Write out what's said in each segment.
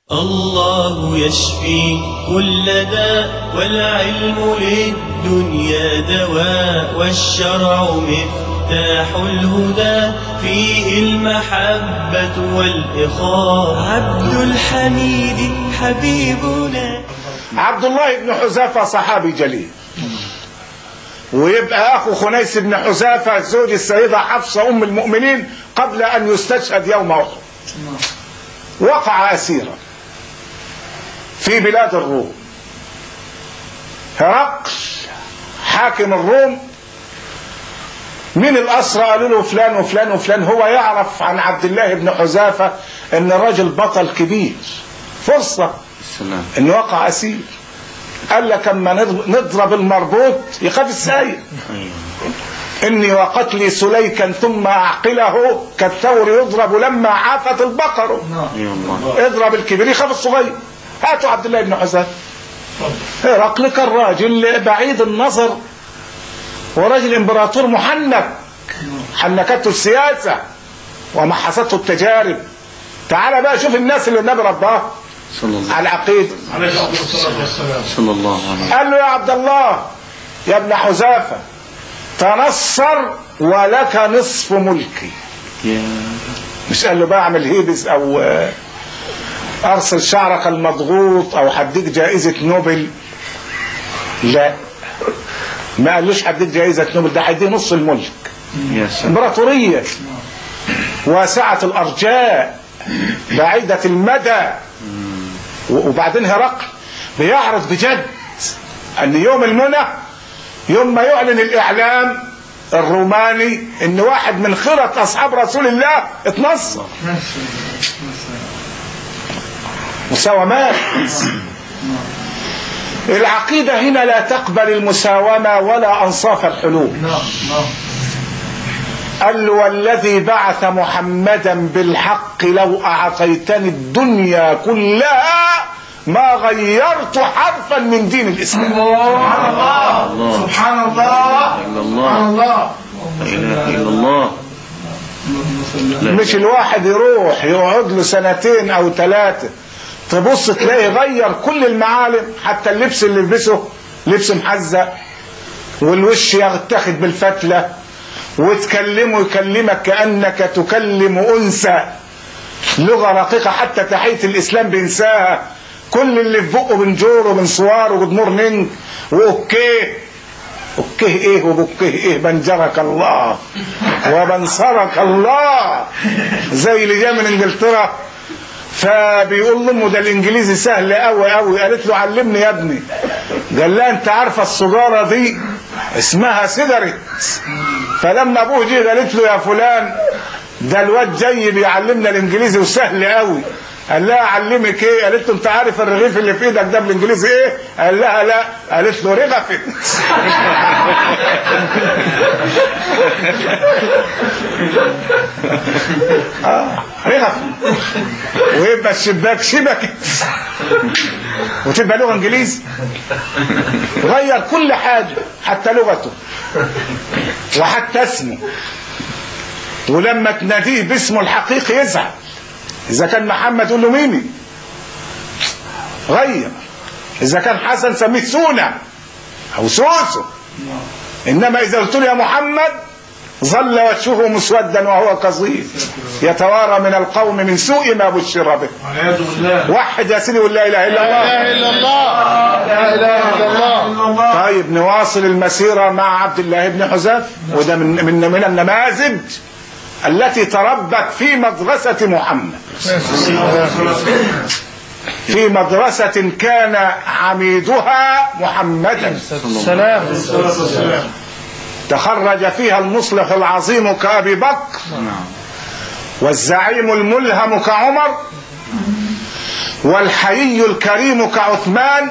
الله يشفي كل داء والعلم للدنيا دواء والشرع مفتاح الهدى فيه المحبة والإخاء عبد الحميد حبيبنا عبد الله بن حذافة صحابي جليل ويبقى أخو خنيس بن حذافة زوج السيدة حفصة أم المؤمنين قبل أن يستشهد يوم أحد وقع أسيرا في بلاد الروم هرقل حاكم الروم من الأسرى قالوا له فلان وفلان وفلان هو يعرف عن عبد الله بن حذافة ان الراجل بطل كبير فرصة السلام انه وقع اسير قال لك اما نضرب المربوط يخاف السايق اني وقتلي سليكا ثم اعقله كالثور يضرب لما عافت البقر يا الله اضرب الكبير يخاف الصغير هاتوا عبد الله بن حذافه هرقل كان راجل بعيد النظر وراجل امبراطور محنك حنكته السياسه ومحصته التجارب تعال بقى شوف الناس اللي النبي رباه صلى الله على العقيده صلى الله عليه قال له يا عبد الله يا ابن حذافه تنصر ولك نصف ملكي يا مش قال له بقى اعمل هيبس او آه، ارسل شعرك المضغوط او هديك جائزة نوبل لا ما قالوش هديك جائزة نوبل ده هيديه نص الملك يا سلام امبراطورية واسعة الارجاء بعيدة المدى و- وبعدين هرقل بيعرض بجد ان يوم المنى يوم ما يعلن الاعلام الروماني ان واحد من خيرة اصحاب رسول الله اتنصر مساومات العقيدة هنا لا تقبل المساومة ولا أنصاف الحلول قال له والذي بعث محمدا بالحق لو أعطيتني الدنيا كلها ما غيرت حرفا من دين الإسلام الله سبحان الله إلا سبحان الله الله لا إله إلا الله لا مش الواحد يروح يقعد له سنتين او ثلاثة تبص تلاقي غير كل المعالم حتى اللبس اللي لبسه لبس محزق والوش يتاخد بالفتلة وتكلمه يكلمك كأنك تكلم أنثى لغة رقيقة حتى تحية الإسلام بينساها كل اللي في بقه من جور ومن صوار وجود مورنينج وأوكيه اوكيه ايه وبكيه ايه بنجرك الله وبنصرك الله زي اللي جاي من انجلترا فبيقول لامه ده الانجليزي سهل قوي قوي قالت له علمني يا ابني قال لها انت عارفه السجاره دي اسمها سيجاريت فلما ابوه جه قالت له يا فلان ده الواد جاي بيعلمنا الانجليزي وسهل قوي قال لها اعلمك ايه قالت له انت عارف الرغيف اللي في ايدك ده بالانجليزي ايه قال لها لا قالت له رغفت اه رغف ويبقى الشباك شبكت وتبقى لغه انجليزي غير كل حاجه حتى لغته وحتى اسمه ولما تناديه باسمه الحقيقي يزعل اذا كان محمد تقول له ميمي غير اذا كان حسن سميه سونا او سوسو انما اذا قلت له يا محمد ظل وجهه مسودا وهو كظيم يتوارى من القوم من سوء ما بشر به والعياذ بالله وحد يا سيدي ولا اله الا الله الا الله لا اله الا الله طيب نواصل المسيرة مع عبد الله بن حذافة وده من من من النماذج التي تربت في مدرسة محمد في مدرسة كان عميدها محمدا سلام تخرج فيها المصلح العظيم كأبي بكر والزعيم الملهم كعمر والحيي الكريم كعثمان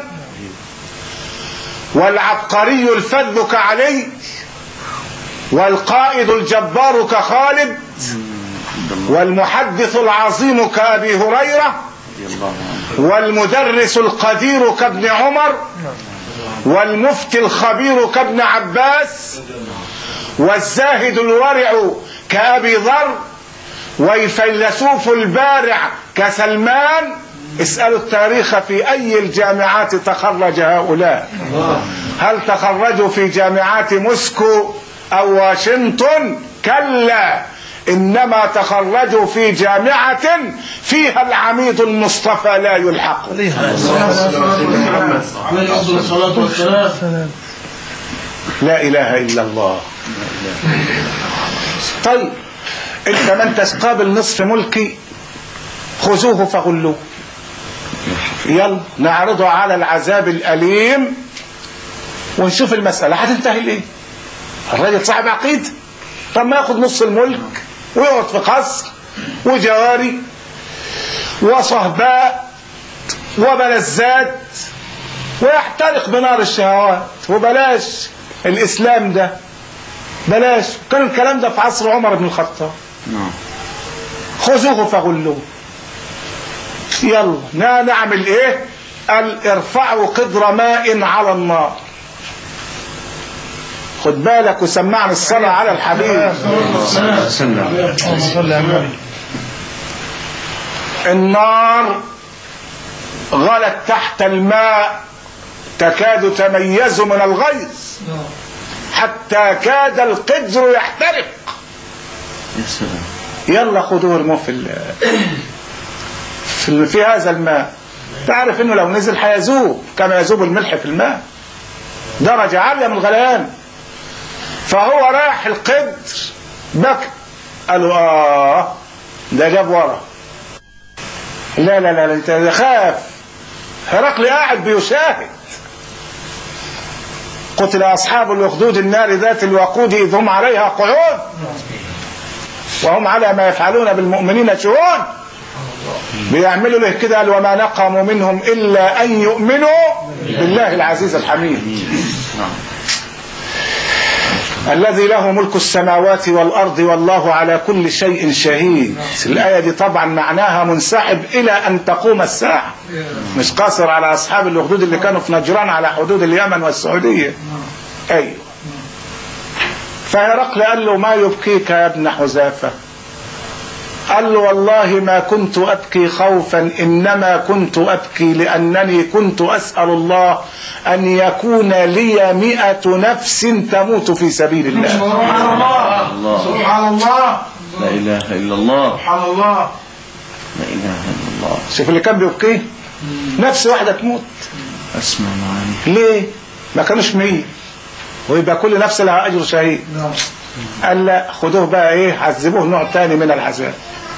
والعبقري الفذ كعلي والقائد الجبار كخالد والمحدث العظيم كأبي هريرة رضي الله عنه والمدرس القدير كابن عمر والمفتي الخبير كابن عباس والزاهد الورع كأبي ذر والفيلسوف البارع كسلمان اسألوا التاريخ في أي الجامعات تخرج هؤلاء هل تخرجوا في جامعات موسكو أو واشنطن كلا إنما تخرجوا في جامعة فيها العميد المصطفى لا يلحق عليه أفضل الصلاة والسلام لا إله إلا الله طيب انت ما انتش قابل نصف ملكي خذوه فغلوه يلا نعرضه على العذاب الأليم ونشوف المسألة هتنتهي ليه الراجل صاحب عقيدة طب ما ياخد نص الملك ويقعد في قصر وجواري وصهباء وبلزات ويحترق بنار الشهوات وبلاش الإسلام ده بلاش كان الكلام ده في عصر عمر بن الخطاب نعم خذوه فغلوه يلا نا نعمل ايه قال ارفعوا قدر ماء على النار خد بالك وسمعني الصلاة على الحبيب سلم صلى على النبي النار غلت تحت الماء تكاد تميز من الغيظ حتى كاد القدر يحترق يا سلام يلا خدوه ارموه في ال- في, ال- في هذا الماء تعرف انه لو نزل هيذوب كما يذوب الملح في الماء درجة عالية من الغليان فهو راح القدر بكى قالوا اه ده جاب ورا لا لا لا لا، انت خاف هرقل قاعد بيشاهد قتل اصحاب الاخدود النار ذات الوقود اذ هم عليها قعود وهم على ما يفعلون بالمؤمنين شهود بيعملوا له كده قال وما نقموا منهم الا ان يؤمنوا بالله العزيز الحميد نعم الذي له ملك السماوات والارض والله على كل شيء شهيد الايه دي طبعا معناها منسحب الى ان تقوم الساعه مش قاصر على اصحاب الاخدود اللي كانوا في نجران على حدود اليمن والسعوديه ايوه فهرقل قال له ما يبكيك يا ابن حذافه قال له والله ما كنت أبكي خوفا إنما كنت أبكي لأنني كنت أسأل الله أن يكون لي مئة نفس تموت في سبيل الله سبحان الله الله. سبحان الله لا إله إلا الله سبحان الله لا إله إلا الله شوف اللي كان بيبكيه نفس واحدة تموت أسمع معاني ليه ما كانوش مية ويبقى كل نفس لها أجر شهيد نعم قال لا خدوه بقى ايه عذبوه نوع تاني من العذاب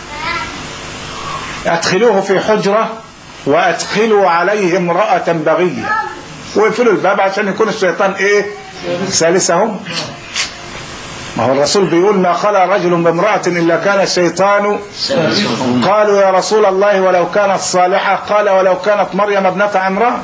ادخلوه في حجرة وادخلوا عليه امرأة بغية واقفلوا الباب عشان يكون الشيطان ايه ثالثهم ما هو الرسول بيقول ما خلا رجل بامرأة إلا كان الشيطان قالوا يا رسول الله ولو كانت صالحة قال ولو كانت مريم ابنة عمران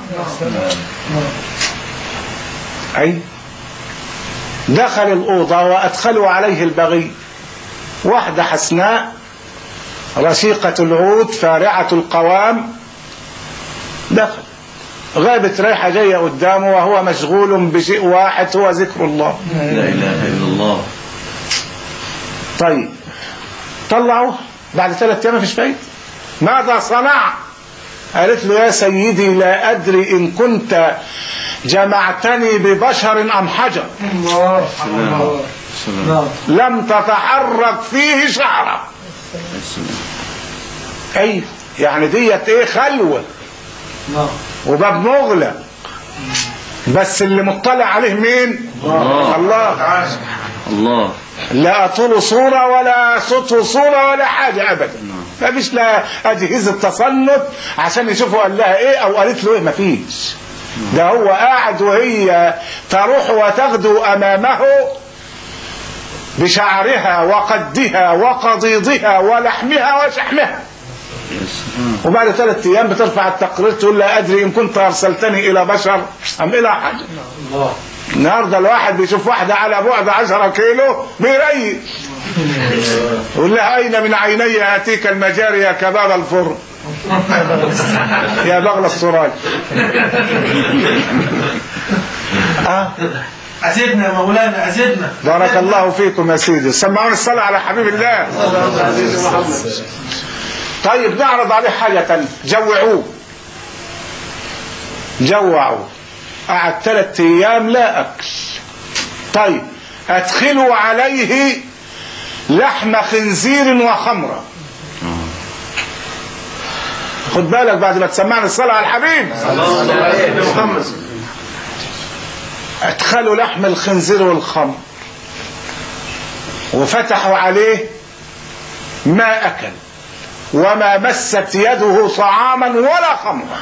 أي دخل الأوضة وأدخلوا عليه البغي واحدة حسناء رشيقة العود فارعة القوام دخل غابت ريحة جاية قدامه وهو مشغول بشيء واحد هو ذكر الله لا إله إلا الله طيب طلعوه بعد ثلاثة أيام مفيش فايدة ماذا صنع؟ قالت له يا سيدي لا أدري إن كنت جمعتني ببشر أم حجر الله الله سلام نعم لم تتحرك فيه شعرة السلام أي يعني ديت إيه خلوة نعم وباب مغلق بس اللي مطلع عليه مين؟ الله. الله الله لا طول صورة ولا صوت صورة ولا حاجة أبدا ما فيش لا أجهزة تصنت عشان يشوفوا قال لها إيه أو قالت له إيه ما فيش ده هو قاعد وهي تروح وتغدو أمامه بشعرها وقدها وقضيضها ولحمها وشحمها يا سلام وبعد ثلاثة أيام بترفع التقرير تقول لا أدري إن كنت أرسلتني إلى بشر أم إلى حجر الله النهارده الواحد بيشوف واحدة على بعد 10 كيلو بيريش يقول لها أين من عيني يأتيك المجاري يا كباب الفرن يا بغل السراج آه أزدنا يا مولانا أزدنا بارك الله فيكم يا سيدي سمعوني الصلاة على حبيب الله طيب نعرض عليه حاجة تانية جوعوه جوعوا قعد ثلاثة أيام لا أكل طيب أدخلوا عليه لحم خنزير وخمرة خد بالك بعد ما تسمعنا الصلاة على الحبيب أدخلوا لحم الخنزير والخمر وفتحوا عليه ما أكل وما مست يده طعاما ولا خمرا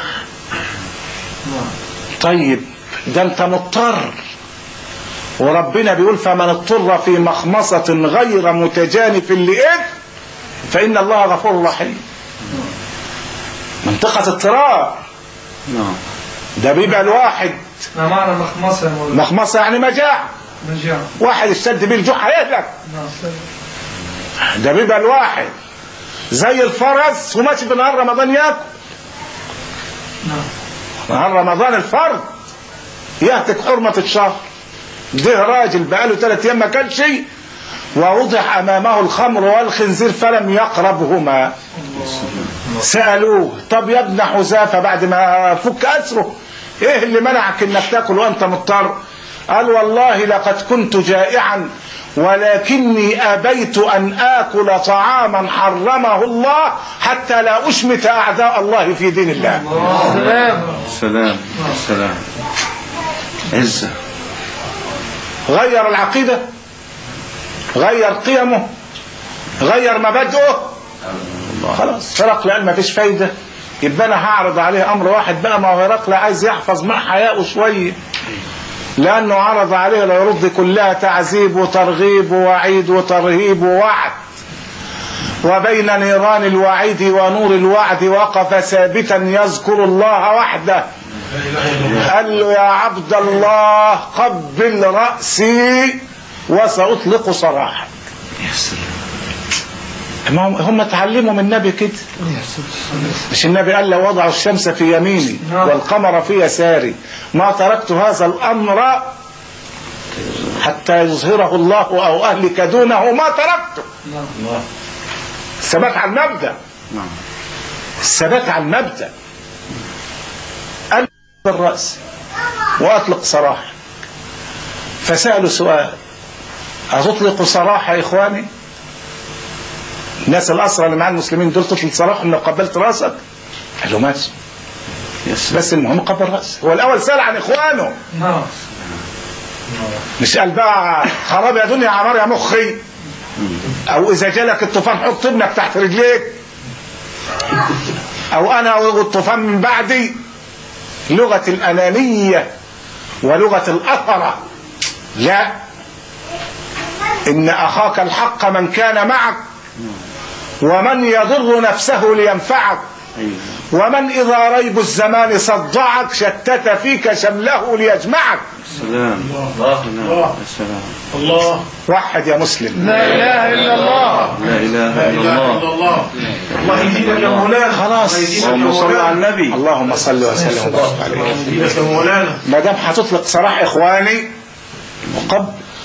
طيب ده انت مضطر وربنا بيقول فمن اضطر في مخمصة غير متجانف لإثم فإن الله غفور رحيم منطقة اضطرار نعم ده بيبقى الواحد ما معنى مخمصة يا مولانا مخمصة يعني مجاعة مجاعة واحد اشتد بيه الجوع هيهلك نعم ده بيبقى الواحد زي الفرس وماشي في نهار رمضان ياكل نعم نهار رمضان الفرد يهتك حرمة الشهر ده راجل بقاله ثلاث ايام ما كانش ووضع امامه الخمر والخنزير فلم يقربهما سالوه طب يا ابن حذافه بعد ما فك اسره ايه اللي منعك انك تاكل وانت مضطر قال والله لقد كنت جائعا ولكني ابيت ان اكل طعاما حرمه الله حتى لا اشمت اعداء الله في دين الله سلام سلام سلام عزة غير العقيدة غير قيمه غير مبادئه خلاص هرقل قال ما فيش فايدة يبقى انا هعرض عليه امر واحد بقى ما هو هرقل عايز يحفظ مع حياءه شوية لانه عرض عليه لا يرد كلها تعذيب وترغيب ووعيد وترهيب ووعد وبين نيران الوعيد ونور الوعد وقف ثابتا يذكر الله وحده قال له يا عبد الله قبل رأسي وسأطلق سراحك يا سلام ما هم- هم اتعلموا من النبي كده مش النبي قال لو وضعوا الشمس في يميني نعم. والقمر في يساري ما تركت هذا الأمر حتى يظهره الله أو أهلك دونه ما تركته نعم الثبات على المبدأ نعم الثبات على المبدأ قال بالرأس وأطلق سراح فسألوا سؤال أتطلق سراح يا إخواني الناس الأسرى اللي مع المسلمين دول تطلق سراح إنك قبلت رأسك قال له ماشي يا سلام بس المهم قبل رأسه هو الأول سأل عن إخوانه نعم مش قال بقى خراب يا دنيا عمار يا مخي او اذا جالك الطوفان حط ابنك تحت رجليك او انا والطوفان من بعدي لغة الانانية ولغة الاثرة لا ان اخاك الحق من كان معك ومن يضر نفسه لينفعك أيوة ومن اذا ريب الزمان صدعك شتت فيك شمله ليجمعك سلام الله يا سلام الله وحد يا مسلم لا اله الا الله لا إله إلا الله الله الله يزيدك يا مولانا خلاص. الله يزيدك يا اللهم صل على مولانا النبي اللهم صل وسلم وبارك عليه يزيدك يا مولانا ما دام هتطلق سراح اخواني وقبل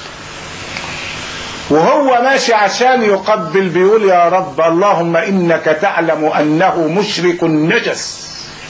وهو ماشي عشان يقبل بيقول يا رب اللهم انك تعلم انه مشرك نجس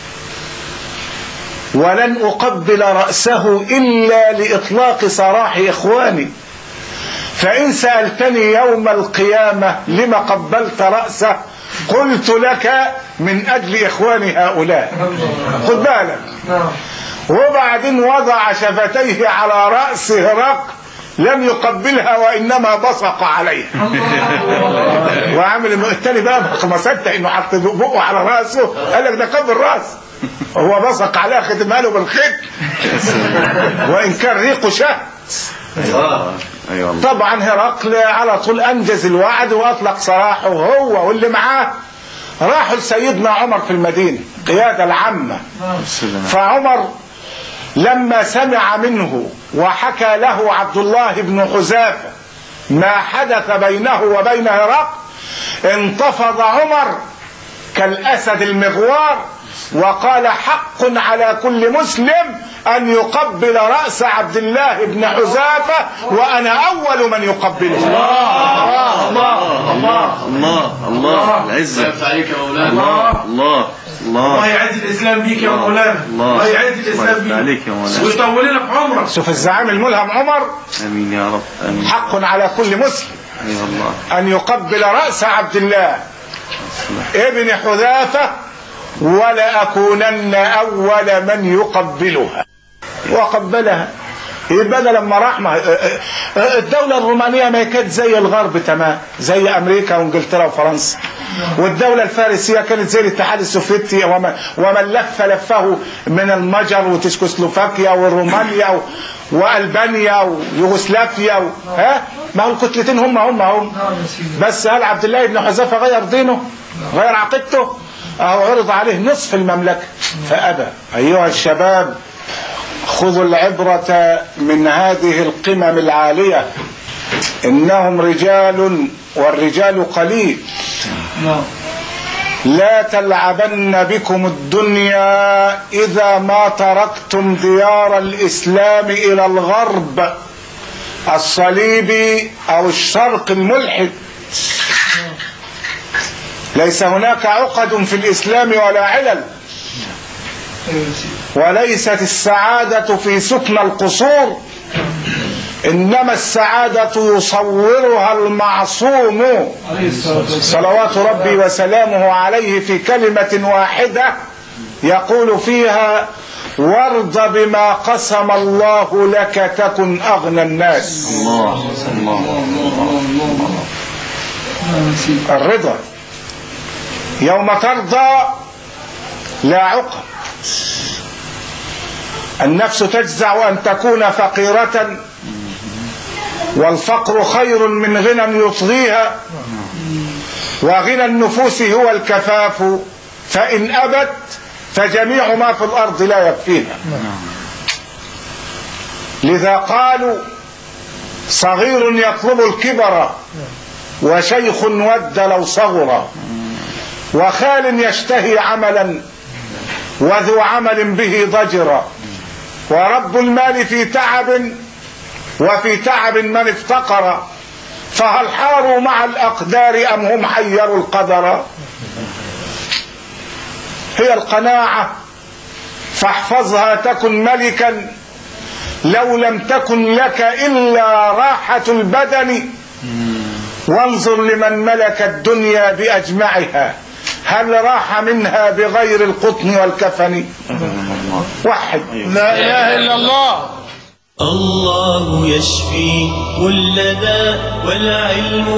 ولن اقبل راسه الا لاطلاق سراح اخواني فان سالتني يوم القيامه لم قبلت راسه قلت لك من اجل اخواني هؤلاء خد بالك نعم وبعدين وضع شفتيه على رأس هرقل لم يقبلها وإنما بصق عليها وعامل انه التاني بقى ما صدق انه حط بقه على راسه قال لك ده قبل راس هو بصق عليها ختمها له بالخيط وان كان ريقه شهد أيوة الله طبعا هرقل على طول انجز الوعد واطلق سراحه هو واللي معاه راحوا لسيدنا عمر في المدينه قياده العامه سلام فعمر لما سمع منه وحكى له عبد الله بن حذافة ما حدث بينه وبين هرقل انتفض عمر كالأسد المغوار وقال حق على كل مسلم أن يقبل رأس عبد الله بن حذافة وأنا أول من يقبله الله الله الله الله العزة الله عليك يا مولانا الله الله الله الله يعز الاسلام بيك يا مولانا الله. الله يعز الاسلام الله عليك بيك يا مولانا. ويطول لنا في عمرك شوف الزعيم الملهم عمر امين يا رب امين حق على كل مسلم اي الله أن يقبل رأس عبد الله ابن حذافة ولأكونن أول من يقبلها وقبلها يبقى ده لما راح مع الدولة الرومانية ما كانت زي الغرب تمام زي أمريكا وإنجلترا وفرنسا والدولة الفارسية كانت زي الاتحاد السوفيتي ومن, ومن لف لفه من المجر وتشكوسلوفاكيا ورومانيا و- وألبانيا ويوغوسلافيا و... ها ما هو الكتلتين هم هم هم بس هل عبد الله بن حذافة غير دينه غير عقيدته أهو عرض عليه نصف المملكة فأبى أيها الشباب خذوا العبرة من هذه القمم العالية إنهم رجال والرجال قليل لا تلعبن بكم الدنيا إذا ما تركتم ديار الإسلام إلى الغرب الصليبي أو الشرق الملحد ليس هناك عقد في الإسلام ولا علل وليست السعادة في سكن القصور إنما السعادة يصورها المعصوم صلوات ربي وسلامه عليه في كلمة واحدة يقول فيها وارض بما قسم الله لك تكن أغنى الناس الله الله الرضا يوم ترضى لا عقب النفس تجزع أن تكون فقيرة والفقر خير من غنى يطغيها وغنى النفوس هو الكفاف فإن أبت فجميع ما في الأرض لا يكفيها لذا قالوا صغير يطلب الكبر وشيخ ود لو صغر وخال يشتهي عملا وذو عمل به ضجر ورب المال في تعب وفي تعب من افتقر فهل حاروا مع الأقدار أم هم حيروا القدر هي القناعة فاحفظها تكن ملكا لو لم تكن لك إلا راحة البدن وانظر لمن ملك الدنيا بأجمعها هل راح منها بغير القطن والكفن وحد لا اله الا الله الله يشفي كل داء والعلم